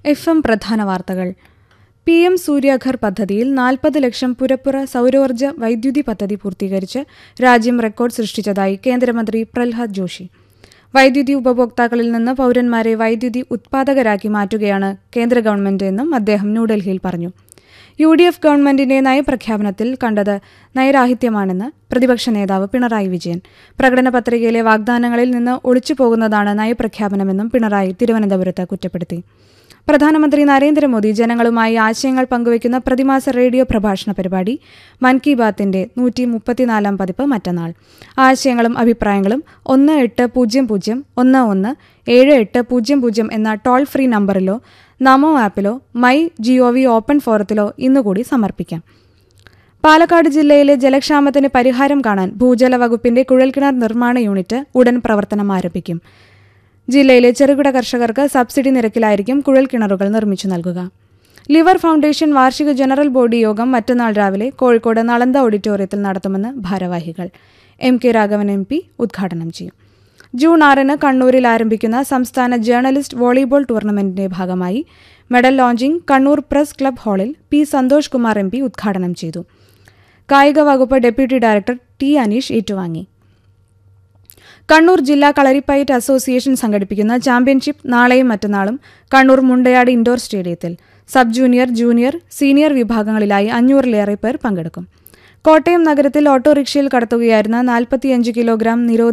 F M പ്രധാന വാർത്തകൾ P M സൂര്യാഘർ പദ്ധതിയിൽ നാൽപ്പത് ലക്ഷം പുരപ്പുറ സൗരോർജ്ജ വൈദ്യുതി പദ്ധതി പൂർത്തീകരിച്ച് രാജ്യം റെക്കോർഡ് സൃഷ്ടിച്ചതായി കേന്ദ്രമന്ത്രി പ്രഹ്ലാദ് ജോഷി വൈദ്യുതി ഉപഭോക്താക്കളിൽ നിന്ന് പൗരന്മാരെ വൈദ്യുതി ഉത്പാദകരാക്കി മാറ്റുകയാണ് കേന്ദ്ര ഗവൺമെന്റ് എന്നും അദ്ദേഹം ന്യൂഡൽഹിയിൽ പറഞ്ഞു യു ഡി എഫ് ഗവൺമെന്റിന്റെ നയപ്രഖ്യാപനത്തിൽ കണ്ടത് നയരാഹിത്യമാണെന്ന് പ്രതിപക്ഷ നേതാവ് പിണറായി വിജയൻ പ്രകടന പത്രികയിലെ വാഗ്ദാനങ്ങളിൽ നിന്ന് ഒളിച്ചു പോകുന്നതാണ് നയപ്രഖ്യാപനമെന്നും പിണറായി തിരുവനന്തപുരത്ത് കുറ്റപ്പെടുത്തി പ്രധാനമന്ത്രി നരേന്ദ്രമോദി ജനങ്ങളുമായി ആശയങ്ങൾ പങ്കുവയ്ക്കുന്ന പ്രതിമാസ റേഡിയോ പ്രഭാഷണ പരിപാടി മൻ കി ബാത്തിന്റെ നൂറ്റി മുപ്പത്തിനാലാം പതിപ്പ് മറ്റന്നാൾ ആശയങ്ങളും അഭിപ്രായങ്ങളും ഒന്ന് എട്ട് പൂജ്യം പൂജ്യം ഒന്ന് ഒന്ന് ഏഴ് എട്ട് പൂജ്യം പൂജ്യം എന്ന ടോൾ ഫ്രീ നമ്പറിലോ നമോ ആപ്പിലോ മൈ ജിഒവി ഓപ്പൺ ഫോറത്തിലോ ഇന്നുകൂടി സമർപ്പിക്കാം പാലക്കാട് ജില്ലയിലെ ജലക്ഷാമത്തിന് പരിഹാരം കാണാൻ ഭൂജല വകുപ്പിന്റെ കുഴൽക്കിണർ നിർമ്മാണ യൂണിറ്റ് ഉടൻ പ്രവർത്തനം ആരംഭിക്കും ജില്ലയിലെ ചെറുകിട കർഷകർക്ക് സബ്സിഡി നിരക്കിലായിരിക്കും കുഴൽക്കിണറുകൾ നിർമ്മിച്ചു നൽകുക ലിവർ ഫൗണ്ടേഷൻ വാർഷിക ജനറൽ ബോഡി യോഗം മറ്റന്നാൾ രാവിലെ കോഴിക്കോട് നളന്ദ ഓഡിറ്റോറിയത്തിൽ നടത്തുമെന്ന് ഭാരവാഹികൾ M K Raghavan M P ഉദ്ഘാടനം ചെയ്യും ജൂൺ ആറിന് കണ്ണൂരിൽ ആരംഭിക്കുന്ന സംസ്ഥാന ജേർണലിസ്റ്റ് വോളിബോൾ ടൂർണമെന്റിന്റെ ഭാഗമായി medal launching Kannur press club ഹാളിൽ P Santhosh Kumar M P ഉദ്ഘാടനം ചെയ്തു കായിക വകുപ്പ് ഡെപ്യൂട്ടി ഡയറക്ടർ ടി അനീഷ് ഏറ്റുവാങ്ങി കണ്ണൂർ ജില്ലാ കളരിപ്പയറ്റ് അസോസിയേഷൻ സംഘടിപ്പിക്കുന്ന ചാമ്പ്യൻഷിപ്പ് നാളെയും മറ്റന്നാളും കണ്ണൂർ മുണ്ടയാട് ഇൻഡോർ സ്റ്റേഡിയത്തിൽ സബ് ജൂനിയർ ജൂനിയർ സീനിയർ വിഭാഗങ്ങളിലായി അഞ്ഞൂറിലേറെ പേർ പങ്കെടുക്കും കോട്ടയം നഗരത്തിൽ ഓട്ടോറിക്ഷയിൽ കടത്തുകയായിരുന്ന നാൽപ്പത്തിയഞ്ച് കിലോഗ്രാം നിരോധിത